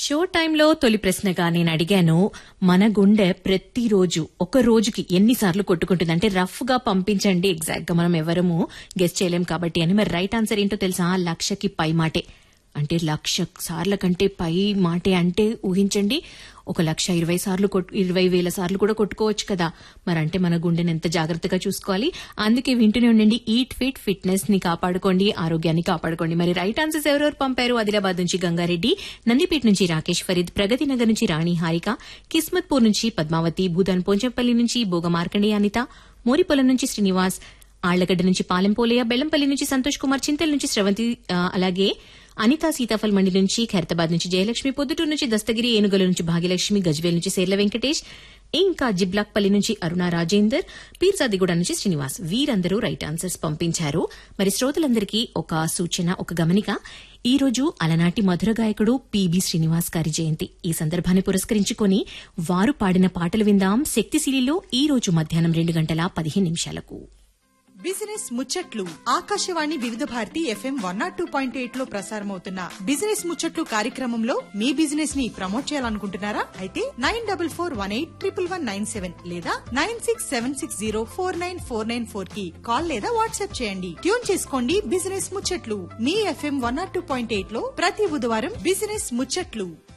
show టైంలో తొలి ప్రశ్నగా నేను అడిగాను మన గుండె ప్రతిరోజు ఒక రోజుకి ఎన్నిసార్లు కొట్టుకుంటుంది అంటే రఫ్ గా పంపించండి ఎగ్జాక్ట్ గా మనం ఎవరము గెస్ట్ చేయలేం కాబట్టి అని మరి రైట్ ఆన్సర్ ఏంటో తెలుసా లక్షకి పై మాటే అంటే లక్ష సార్ల కంటే పై మాటే అంటే ఊహించండి ఒక లక్ష ఇరవై సార్లు కొట్- ఇరవై వేల సార్లు కూడా కొట్టుకోవచ్చు కదా మరి అంటే మన గుండెని ఎంత జాగ్రత్తగా చూసుకోవాలి అందుకే వింటూనే ఉండండి ఈట్ ఫిట్ ఫిట్నెస్ ని కాపాడుకోండి ఆరోగ్యాన్ని కాపాడుకోండి మరి రైట్ ఆన్సర్స్ ఎవరెవరు పంపారు ఆదిలాబాద్ నుంచి గంగారెడ్డి నందిపేట నుంచి రాకేష్ ఫరీద్ ప్రగతి నగర్ నుంచి రాణి హారిక కిస్మత్పూర్ నుంచి పద్మావతి భూదాన్ పోంచంపల్లి నుంచి బోగ మార్కండేయ అనిత మోరిపొలం నుంచి శ్రీనివాస్ ఆళ్లగడ్డ నుంచి పాలెంపోలయ్య బెల్లంపల్లి నుంచి సంతోష్ కుమార్ చింతల్ నుంచి శ్రవంతి ఆ, అలాగే అనితా సీతాఫల్ మండి నుంచి ఖైరతాబాద్ నుంచి జయలక్ష్మి పొద్దుటూరు నుంచి దస్తగిరి ఏనుగల నుంచి భాగ్యలక్ష్మి గజ్వేల్ నుంచి సేర్ల వెంకటేష్ ఇంకా జిబ్లాక్పల్లి నుంచి అరుణ రాజేందర్ పీర్సాదిగూడ నుంచి శ్రీనివాస్ వీరందరూ రైట్ ఆన్సర్స్ పంపించారు మరి శ్రోతలందరికీ ఒక సూచన ఒక గమనిక ఈ రోజు అలనాటి మధుర గాయకుడు పిబి శ్రీనివాస్ గారి జయంతి ఈ సందర్భాన్ని పురస్కరించుకొని వారు పాడిన పాటలు విందాం శక్తిశీలిలో ఈ రోజు మధ్యాహ్నం రెండు గంటల పదిహేను నిమిషాలకు బిజినెస్ ముచ్చట్లు Akashvani Vividh Bharati FM one nought two point eight లో ప్రసారమవుతున్న బిజినెస్ ముచ్చట్లు కార్యక్రమంలో మీ బిజినెస్ ని ప్రమోట్ చేయాలనుకుంటున్నారా అయితే nine double four one eight triple one nine seven లేదా nine six seven six zero four nine four nine four కి కాల్ లేదా వాట్సాప్ చేయండి ట్యూన్ చేసుకోండి బిజినెస్ ముచ్చట్లు మీ FM one nought two point eight లో ప్రతి బుధవారం బిజినెస్ ముచ్చట్లు